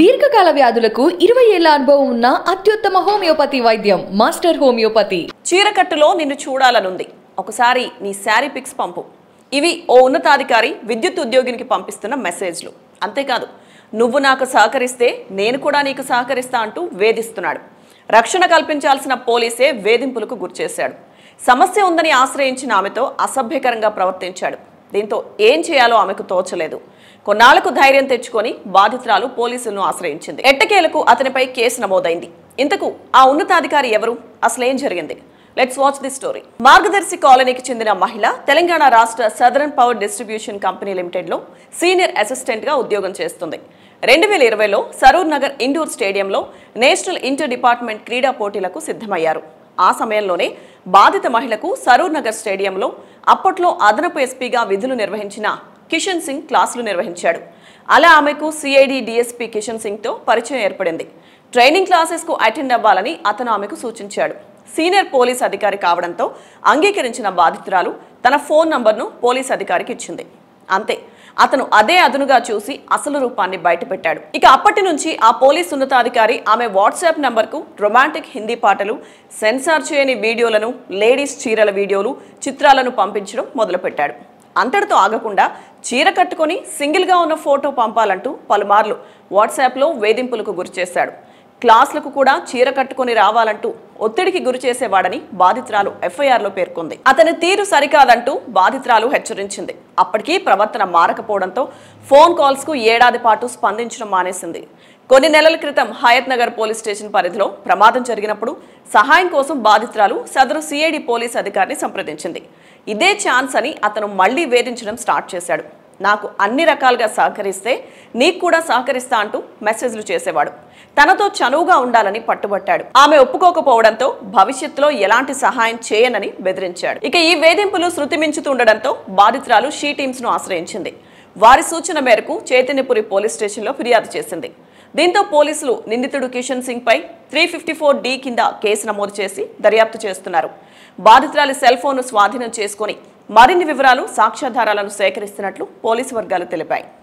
దీర్ఘకాల వ్యాధులకు ఇరవై ఏళ్ల అనుభవం ఉన్న అత్యుత్తమ హోమియోపతి వైద్యం మాస్టర్ హోమియోపతి చీరకట్టులో నిన్ను చూడాలనుంది ఒకసారి నీ శారీ పిక్స్ పంపు ఇవి ఓ ఉన్నతాధికారి విద్యుత్ ఉద్యోగినికి పంపిస్తున్న మెసేజ్లు అంతేకాదు నువ్వు నాకు సహకరిస్తే నేను కూడా నీకు సహకరిస్తా అంటూ వేధిస్తున్నాడు రక్షణ కల్పించాల్సిన పోలీసే వేధింపులకు గురిచేశాడు సమస్య ఉందని ఆశ్రయించిన ఆమెతో అసభ్యకరంగా ప్రవర్తించాడు దీంతో ఏం చేయాలో ఆమెకు తోచలేదు కొన్నాళ్లకు ధైర్యం తెచ్చుకొని బాధితురాలు పోలీసులను ఆశ్రయించింది ఎట్టకేలకు అతనిపై కేసు నమోదైంది ఇంతకు ఆ ఉన్నతాధికారి ఎవరు అసలేం జరిగింది లెట్స్ వాచ్ ది స్టోరీ మార్గదర్శి కాలనీకి చెందిన మహిళ తెలంగాణ రాష్ట్ర southern power distribution company limited లో సీనియర్ అసిస్టెంట్ గా ఉద్యోగం చేస్తుంది రెండు వేల ఇరవైలో సరూర్ నగర్ ఇండోర్ స్టేడియంలో నేషనల్ ఇంటర్ డిపార్ట్మెంట్ క్రీడా పోటీలకు సిద్ధమయ్యారు ఆ సమయంలోనే బాధిత మహిళకు సరూర్ నగర్ స్టేడియంలో అప్పట్లో అదనపు ఎస్పీగా విధులు నిర్వహించిన కిషన్ సింగ్ క్లాసులు నిర్వహించాడు అలా ఆమెకు సిఐడి డిఎస్పీ కిషన్ సింగ్తో పరిచయం ఏర్పడింది ట్రైనింగ్ క్లాసెస్కు అటెండ్ అవ్వాలని అతను ఆమెకు సూచించాడు సీనియర్ పోలీస్ అధికారి కావడంతో అంగీకరించిన బాధితురాలు తన ఫోన్ నంబర్ను పోలీస్ అధికారికి ఇచ్చింది అంతే అతను అదే అదునుగా చూసి అసలు రూపాన్ని బయటపెట్టాడు ఇక అప్పటి నుంచి ఆ పోలీస్ ఉన్నతాధికారి ఆమె వాట్సాప్ నంబర్కు రొమాంటిక్ హిందీ పాటలు సెన్సార్ చేయని వీడియోలను లేడీస్ చీరల వీడియోలు చిత్రాలను పంపించడం మొదలుపెట్టాడు అంతటితో ఆగకుండా చీర కట్టుకొని సింగిల్గా ఉన్న ఫోటో పంపాలంటూ పలుమార్లు వాట్సాప్లో వేధింపులకు గురిచేశాడు క్లాసులకు కూడా చీర కట్టుకొని రావాలంటూ ఒత్తిడికి గురి చేసేవాడని బాధితురాలు ఎఫ్ఐఆర్లో పేర్కొంది అతని తీరు సరికాదంటూ బాధితురాలు హెచ్చరించింది అప్పటికీ ప్రవర్తన మారకపోవడంతో ఫోన్ కాల్స్కు ఏడాది పాటు స్పందించడం మానేసింది కొన్ని నెలల క్రితం హయత్ నగర్ పోలీస్ స్టేషన్ పరిధిలో ప్రమాదం జరిగినప్పుడు సహాయం కోసం బాధితురాలు సదరు సిఐడి పోలీస్ అధికారిని సంప్రదించింది ఇదే ఛాన్స్ అని అతను మళ్లీ వేధించడం స్టార్ట్ చేశాడు నాకు అన్ని రకాలుగా సహకరిస్తే నీకు కూడా సహకరిస్తా అంటూ మెసేజ్లు చేసేవాడు తనతో చనువుగా ఉండాలని పట్టుబట్టాడు ఆమె ఒప్పుకోకపోవడంతో భవిష్యత్తులో ఎలాంటి సహాయం చేయనని బెదిరించాడు ఇక ఈ వేధింపులు శృతి మించుతుండడంతో బాధితురాలు షీ టీమ్స్ ను ఆశ్రయించింది వారి సూచన మేరకు చైతన్యపురి పోలీస్ స్టేషన్లో ఫిర్యాదు చేసింది దీంతో పోలీసులు నిందితుడు కిషన్ సింగ్ పై త్రీ ఫిఫ్టీ ఫోర్ డి కింద కేసు నమోదు చేసి దర్యాప్తు చేస్తున్నారు బాధితురాలి సెల్ ఫోన్ను స్వాధీనం చేసుకొని మరిన్ని వివరాలు సాక్ష్యాధారాలను సేకరిస్తున్నట్లు పోలీసు వర్గాలు తెలిపాయి